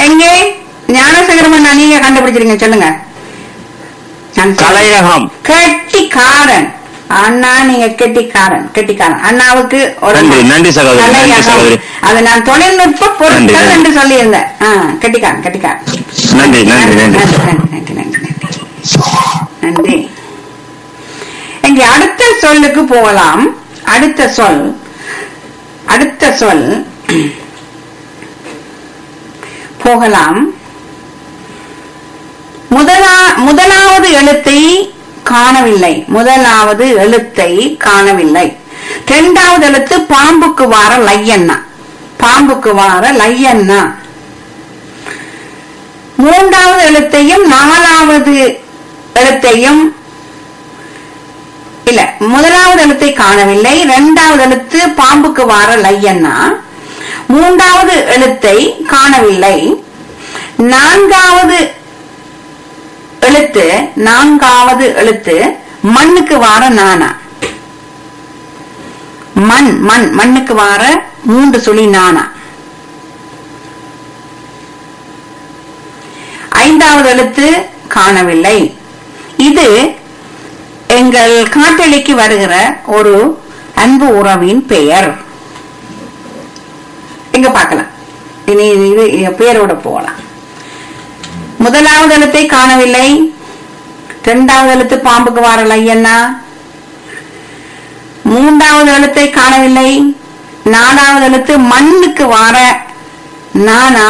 எங்கே ஞானசேகரமண்ணா நீங்க கண்டுபிடிச்சிருங்க சொல்லுங்க நான் சொல்றேன். கலையகம் கெட்டிக்காரன் அண்ணா நீங்க கெட்டிக்காரன் கெட்டிக்காரன் அண்ணாவுக்கு ஒரு நன்றி, நன்றி சகோதரி, நன்றி கலையகம். சகோதரி. அது நான் தொழில்நுட்ப நன்றி, பொருட்கள் நன்றி. என்று சொல்லியிருந்தேன் ஆ, கெட்டிக்காரன் கெட்டிக்காரன் நன்றி நன்றி நன்றி நன்றி நன்றி நன்றி நன்றி நன்றி இங்கே அடுத்த சொல்லுக்கு போகலாம் அடுத்த சொல் அடுத்த சொல் போகலாம் முதலா முதலாவது எழுத்தை காணவில்லை முதலாவது எழுத்தை காணவில்லை இரண்டாவது எழுத்து பாம்புக்கு வார லையண்ணா பாம்புக்கு வார லையண்ணா மூன்றாவது எழுத்தையும் நாலாவது எழுத்தையும் இல்ல முதலாவது எழுத்தை காணவில்லை இரண்டாவது எழுத்து பாம்புக்கு வார லையண்ணா மூன்றாவது எழுத்தை காணவில்லை நான்காவது எழுத்து நான்காவது எழுத்து மண்ணுக்கு வார நானா மண் மண் மண்ணுக்கு வார மூன்று சுழி நானா ஐந்தாவது எழுத்து காணவில்லை இது எங்கள் காட்டளிக்கு வருகிற ஒரு அன்பு உறவின் பெயர் எங்க பார்க்கலாம் இனி இது இது பெயரோட போகலாம் முதலாவது எழுத்தை காணவில்லை இரண்டாவது எழுத்து பாம்புக்கு வாரல் ஐயண்ணா மூன்றாவது எழுத்தை காணவில்லை நாலாவது எழுத்து மண்ணுக்கு வார நானா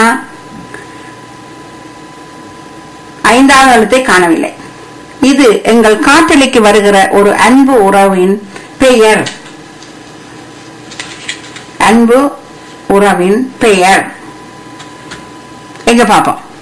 ஐந்தாவது எழுத்தை காணவில்லை இது எங்கள் காட்டளிக்கு வருகிற ஒரு அன்பு உறவின் பெயர் அன்பு உறவின் பெயர் எங்க பாப்போம்